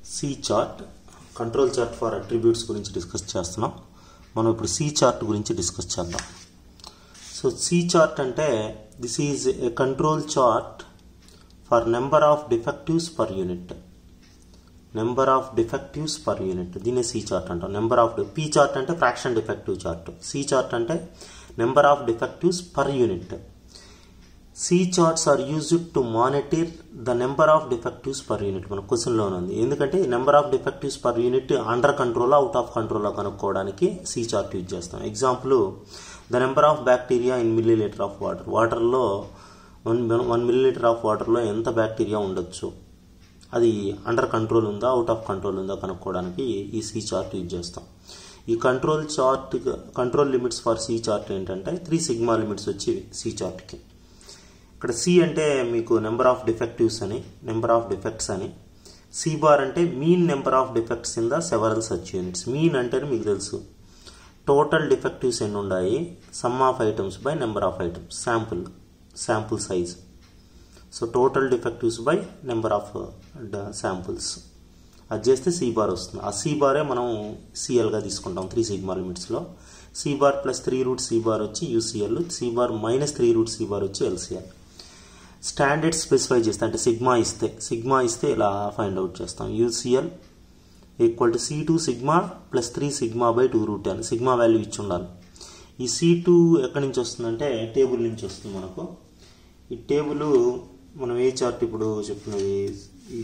C chart control chart for attributes గురించి discuss చేస్తున్నాం మనం ఇప్పుడు సి చార్ట్ గురించి డిస్కస్ చేద్దాం సో సి చార్ట్ అంటే this is a control chart for number of defectives per unit number of defectives per unit దీన్ని C chart అంటాం number of P chart అంటే fraction defective chart C chart అంటే number of defectives per unit C charts are used to monitor the number of defectives per unit మన క్వశ్చన్లోనే ఉంది ఎందుకంటే number of defectives per unit under control out of కంట్రోల్లో కనుక్కోవడానికి C chart use చేస్తాం example the number of bacteria in millilitre of water వాటర్లో one one millilitre of వాటర్లో ఎంత bacteria ఉండొచ్చు అది అండర్ కంట్రోల్ ఉందా అవుట్ ఆఫ్ కంట్రోల్ ఉందా కనుక్కోవడానికి ఈ సి చార్ట్ యూజ్ చేస్తాం ఈ control chart control limits for C chart ఏంటంటే త్రీ సిగ్మా లిమిట్స్ వచ్చి సి చార్ట్కి ఇక్కడ సి అంటే మీకు నెంబర్ ఆఫ్ డిఫెక్టివ్స్ అని నెంబర్ ఆఫ్ డిఫెక్ట్స్ అని సి బార్ అంటే mean number of defects in the several such units mean అంటే మీకు తెలుసు టోటల్ డిఫెక్టివ్స్ ఎన్ని ఉన్నాయి sum of items by number of items sample sample size so total defectives by number of samples అది చేస్తే C bar వస్తుంది ఆ C బారే మనం సిఎల్గా తీసుకుంటాం త్రీ సిగ్మా లిమిట్స్లో C bar plus three root C bar వచ్చి UCL C bar minus three root C bar వచ్చి ఎల్సిఎల్ స్టాండర్డ్ స్పెసిఫై చేస్తే అంటే సిగ్మా ఇస్తే సిగ్మా ఇస్తే ఇలా ఫైండ్ అవుట్ చేస్తాం UCL equal to C two sigma plus three sigma by two root అని sigma value ఇచ్చి ఉండాలి ఈ సి టూ ఎక్కడి నుంచి వస్తుందంటే టేబుల్ నుంచి వస్తుంది మనకు ఈ టేబుల్ మనం ఏ చార్ట్ ఇప్పుడు చెప్తున్నది ఈ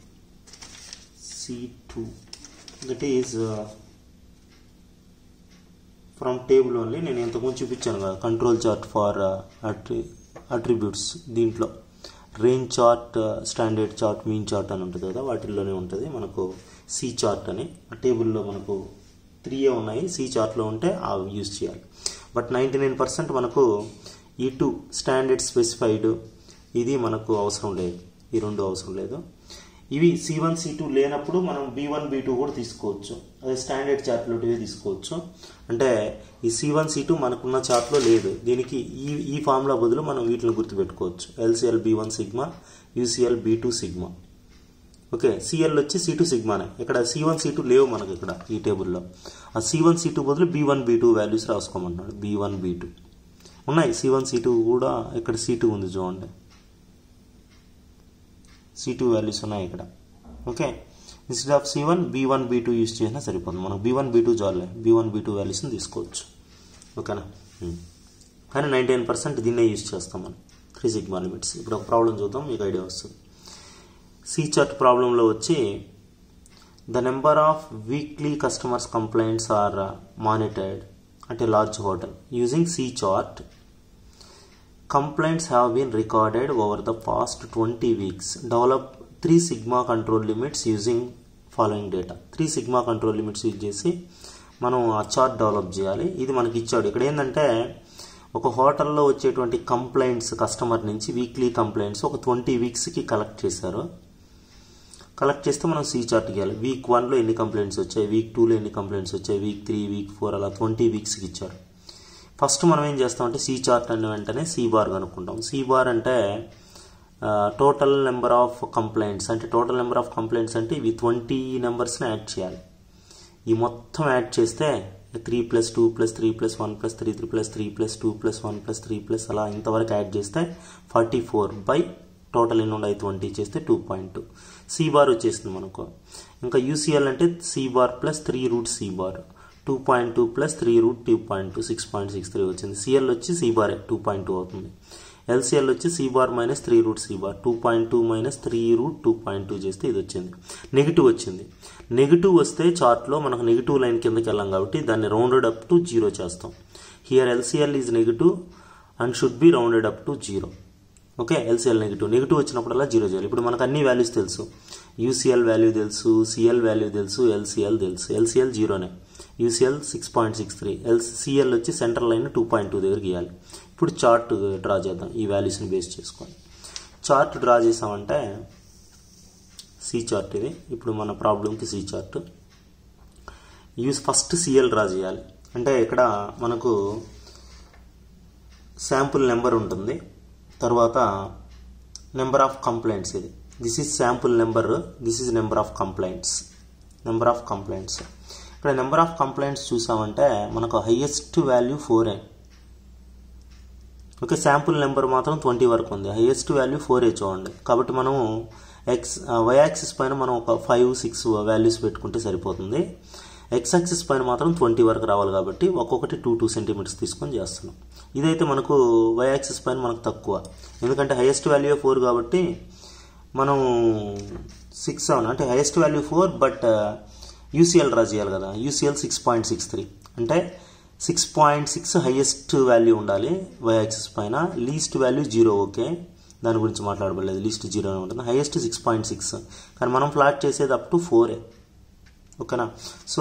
C two that is from table only నేను ఇంతకుముందు చూపించాను కదా control chart for attri attributes దీంట్లో range chart standard chart mean chart అని ఉంటుంది కదా వాటిల్లోనే ఉంటుంది మనకు సి చార్ట్ అని ఆ టేబుల్లో మనకు త్రీ ఉన్నాయి సి చార్ట్లో ఉంటే అవి యూజ్ చేయాలి బట్ నైంటీ నైన్ పర్సెంట్ మనకు ఈ టూ స్టాండర్డ్ స్పెసిఫైడ్ ఇది మనకు అవసరం లేదు ఈ రెండు అవసరం లేదు ఇవి సి వన్ సి టూ లేనప్పుడు మనం బి వన్ బి టూ కూడా తీసుకోవచ్చు అదే స్టాండర్డ్ చార్ట్లోటివే తీసుకోవచ్చు అంటే ఈ సి వన్ సి టూ మనకున్న చార్ట్లో లేదు దీనికి ఈ ఈ ఫార్ములా బదులు మనం వీటిని గుర్తుపెట్టుకోవచ్చు LCL B one sigma UCL B two sigma okay CL వచ్చి సి టూ సిగ్మానే ఇక్కడ సి వన్ సి టూ లేవు మనకి ఇక్కడ ఈ టేబుల్లో ఆ సి వన్ సి టూ బదులు B one B two values రాసుకోమంటున్నాడు బి వన్ బి టూ ఉన్నాయి సి వన్ సి టూ కూడా ఇక్కడ సి టూ ఉంది చూడండి సి టూ వాల్యూస్ ఉన్నాయి ఇక్కడ okay instead of C one B one B two use చేసినా సరిపోతుంది మనం బీ వన్ బీ టూ చాలే బీ వన్ బీ టూ వాల్యూస్ని తీసుకోవచ్చు ఓకేనా కానీ నైంటీ నైన్ పర్సెంట్ దీన్నే యూస్ చేస్తాం మనం త్రీ సిగ్మా లిమిట్స్ ఇప్పుడు ఒక ప్రాబ్లం చూద్దాం మీకు ఐడియా వస్తుంది సి చార్ట్ ప్రాబ్లంలో వచ్చి the number of weekly customers complaints are monitored at a large hotel. Using C chart, complaints have been recorded over the past 20 weeks. Develop 3 sigma control limits using following data three sigma control limits use చేసి మనం ఆ chart develop చేయాలి ఇది మనకి ఇచ్చాడు ఇక్కడ ఏంటంటే ఒక హోటల్లో వచ్చేటువంటి కంప్లైంట్స్ కస్టమర్ నుంచి వీక్లీ కంప్లైంట్స్ ఒక ట్వంటీ వీక్స్కి కలెక్ట్ చేశారు కలెక్ట్ చేస్తే మనం సి చార్ట్ గీయాలి వీక్ వన్లో ఎన్ని కంప్లైంట్స్ వచ్చాయి వీక్ టూలో ఎన్ని కంప్లైంట్స్ వచ్చాయి వీక్ త్రీ వీక్ ఫోర్ అలా ట్వంటీ వీక్స్కి ఇచ్చారు ఫస్ట్ మనం ఏం చేస్తామంటే సి చార్ట్ అన్న వెంటనే సి బార్ కనుక్కుంటాం సి బార్ అంటే టోటల్ నెంబర్ ఆఫ్ కంప్లైంట్స్ అంటే టోటల్ నెంబర్ ఆఫ్ కంప్లైంట్స్ అంటే ఇవి ట్వంటీ నెంబర్స్ని యాడ్ చేయాలి ఈ మొత్తం యాడ్ చేస్తే three plus two plus three plus one plus three three plus three plus two plus one plus three plus అలా ఇంతవరకు యాడ్ చేస్తే ఫార్టీ ఫోర్ బై టోటల్ ఎన్ని ఉన్నాయి ట్వంటీ చేస్తే two point two C bar వచ్చేసింది మనకు ఇంకా యూసీఎల్ అంటే C bar plus three root C bar two point two plus three root two point two six point six three వచ్చింది CL వచ్చి C bar two point two అవుతుంది LCL వచ్చి C bar minus three root C bar two point two minus three root two point two చేస్తే ఇది వచ్చింది negative వచ్చింది negative వస్తే చార్ట్లో మనకు నెగిటివ్ లైన్ కిందకి వెళ్ళాం కాబట్టి దాన్ని రౌండెడ్ అప్ టు జీరో చేస్తాం here LCL is negative and should be rounded up to zero okay LCL negative negative వచ్చినప్పుడల్లా జీరో చేయాలి ఇప్పుడు మనకు అన్ని వాల్యూస్ తెలుసు యూసీఎల్ వాల్యూ తెలుసు సిఎల్ వాల్యూ తెలుసు ఎల్సిఎల్ తెలుసు ఎల్సిఎల్ జీరోనే UCL six point six three L CL వచ్చి central line two point two దగ్గర గీయాలి ఇప్పుడు చార్ట్ డ్రా చేద్దాం ఈ వాల్యూస్ని బేస్ చేసుకొని చార్ట్ డ్రా చేసామంటే సి చార్ట్ ఇది ఇప్పుడు మన ప్రాబ్లంకి C chart use first CL draw చేయాలి అంటే ఇక్కడ మనకు శాంపుల్ నెంబర్ ఉంటుంది తర్వాత నెంబర్ ఆఫ్ కంప్లైంట్స్ ఇది this is sample number this is number of complaints number of complaints ఇక్కడ నెంబర్ ఆఫ్ కంప్లైంట్స్ చూసామంటే మనకు highest value four a okay sample number మాత్రం ట్వంటీ వరకు ఉంది హైయెస్ట్ వాల్యూ ఫోర్ ఏ చూడండి కాబట్టి మనము ఎక్స్ వై యాక్సిస్ పైన మనం ఒక ఫైవ్ సిక్స్ వాల్యూస్ పెట్టుకుంటే సరిపోతుంది ఎక్స్ యాక్సిస్ పైన మాత్రం ట్వంటీ వరకు రావాలి కాబట్టి ఒక్కొక్కటి టూ టూ సెంటీమీటర్స్ తీసుకొని చేస్తున్నాం ఇదైతే మనకు వై యాక్సిస్ పైన మనకు తక్కువ ఎందుకంటే హైయెస్ట్ వాల్యూ ఫోర్ కాబట్టి మనం సిక్స్ సెవెన్ అంటే highest value four but UCL draw చేయాలి కదా UCL six point six three అంటే six point six highest value ఉండాలి వై యాక్సిస్ పైన లీస్ట్ వాల్యూ జీరో ఓకే దాని గురించి మాట్లాడబడలేదు లీస్ట్ జీరో ఉంటుంది హైయెస్ట్ సిక్స్ పాయింట్ సిక్స్ కానీ మనం ఫ్లాట్ చేసేది అప్ టు ఫోరే ఓకేనా సో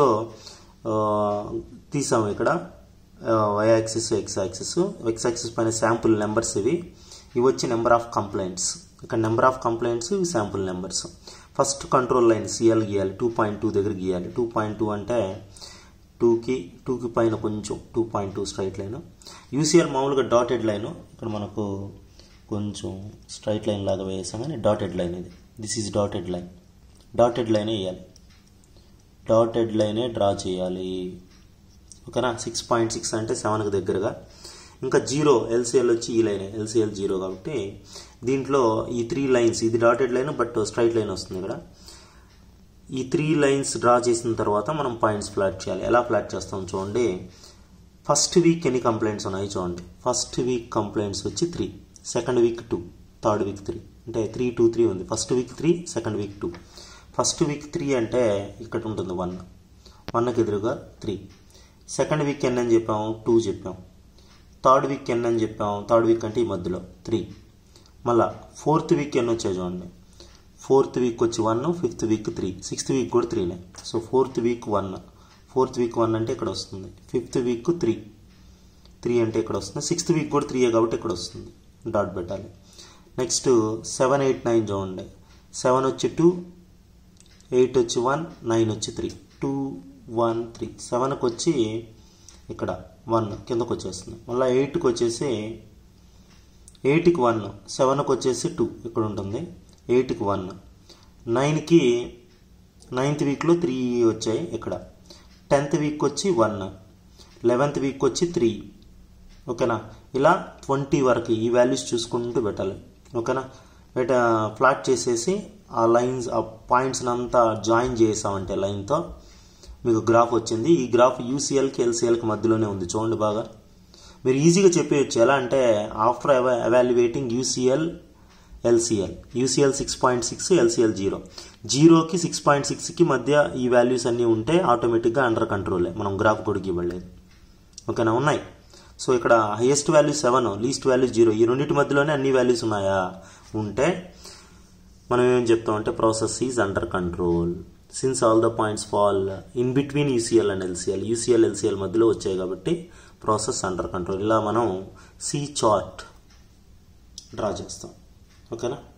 తీసాము ఇక్కడ Y axis X axis X axis పైన శాంపుల్ నెంబర్స్ ఇవి ఇవి వచ్చి నెంబర్ ఆఫ్ కంప్లైంట్స్ ఇక్కడ నెంబర్ ఆఫ్ కంప్లైంట్స్ ఇవి sample numbers first control line CL గీయాలి టూ పాయింట్ టూ దగ్గర గీయాలి టూ పాయింట్ టూ అంటే టూకి టూకి పైన కొంచెం two point two straight line UCL మామూలుగా డాటెడ్ లైన్ ఇక్కడ మనకు కొంచెం స్ట్రైట్ లైన్ లాగా వేసాం కానీ డాటెడ్ లైన్ ఇది this is dotted line dotted లైనే వేయాలి డాటెడ్ లైనే డ్రా చేయాలి ఓకేనా సిక్స్ పాయింట్ సిక్స్ అంటే సెవెన్కి దగ్గరగా ఇంకా జీరో ఎల్సీఎల్ వచ్చి ఈ లైన్ ఎల్సీఎల్ జీరో కాబట్టి దీంట్లో ఈ త్రీ లైన్స్ ఇది dotted line but straight line వస్తుంది ఇక్కడ ఈ త్రీ లైన్స్ డ్రా చేసిన తర్వాత మనం పాయింట్స్ ఫ్లాట్ చేయాలి ఎలా ఫ్లాట్ చేస్తాం చూడండి ఫస్ట్ వీక్ ఎన్ని కంప్లైంట్స్ ఉన్నాయి చూడండి ఫస్ట్ వీక్ కంప్లైంట్స్ వచ్చి three second week two third week three అంటే త్రీ టూ త్రీ ఉంది first week three second week two first week three అంటే ఇక్కడ ఉంటుంది వన్ వన్కి ఎదురుగా త్రీ సెకండ్ వీక్ ఎన్ అని చెప్పాము టూ చెప్పాం థర్డ్ వీక్ ఎన్ అని చెప్పాము థర్డ్ వీక్ అంటే ఈ మధ్యలో త్రీ మళ్ళా ఫోర్త్ వీక్ ఎన్ వచ్చాయి చూడండి ఫోర్త్ వీక్ వచ్చి one fifth week three sixth week కూడా త్రీనే so fourth week one fourth week one అంటే ఇక్కడ వస్తుంది ఫిఫ్త్ వీక్ త్రీ త్రీ అంటే ఇక్కడ వస్తుంది సిక్స్త్ వీక్ కూడా త్రీయే కాబట్టి ఇక్కడ వస్తుంది డాట్ పెట్టాలి నెక్స్ట్ సెవెన్ ఎయిట్ నైన్ చూడండి సెవెన్ వచ్చి టూ ఎయిట్ వచ్చి వన్ నైన్ వచ్చి త్రీ టూ వన్ త్రీ సెవెన్కి వచ్చి ఇక్కడ వన్ కిందకు వచ్చేస్తుంది మళ్ళీ ఎయిట్కి వచ్చేసి ఎయిట్కి వన్ సెవెన్కి వచ్చేసి టూ ఇక్కడ ఉంటుంది ఎయిట్కి వన్ నైన్కి నైన్త్ వీక్లో త్రీ వచ్చాయి ఇక్కడ టెన్త్ వీక్ వచ్చి వన్ లెవెన్త్ వీక్ వచ్చి త్రీ ఓకేనా ఇలా ట్వంటీ వరకు ఈ వాల్యూస్ చూసుకుంటూ పెట్టాలి ఓకేనా బట్ ఫ్లాట్ చేసేసి ఆ లైన్స్ ఆ పాయింట్స్ అంతా జాయిన్ చేసామంటే లైన్తో మీకు గ్రాఫ్ వచ్చింది ఈ గ్రాఫ్ యూసీఎల్కి ఎల్సీఎల్కి మధ్యలోనే ఉంది చూడండి బాగా మీరు ఈజీగా చెప్పేయచ్చు ఎలా అంటే after evaluating UCL LCL UCL six point six LCL zero జీరోకి సిక్స్ పాయింట్ సిక్స్కి మధ్య ఈ వాల్యూస్ అన్నీ ఉంటే ఆటోమేటిక్గా అండర్ కంట్రోలే మనం గ్రాఫ్ కూడా ఇవ్వలేదు ఓకేనా ఉన్నాయి సో ఇక్కడ highest value seven least value zero ఈ రెండింటి మధ్యలోనే అన్ని వాల్యూస్ ఉన్నాయా ఉంటే మనం ఏం చెప్తామంటే process is under control since all the points fall in between UCL and LCL UCL LCL మధ్యలో వచ్చాయి కాబట్టి ప్రాసెస్ అండర్ కంట్రోల్ ఇలా మనం సి చార్ట్ డ్రా చేస్తాం ఓకేనా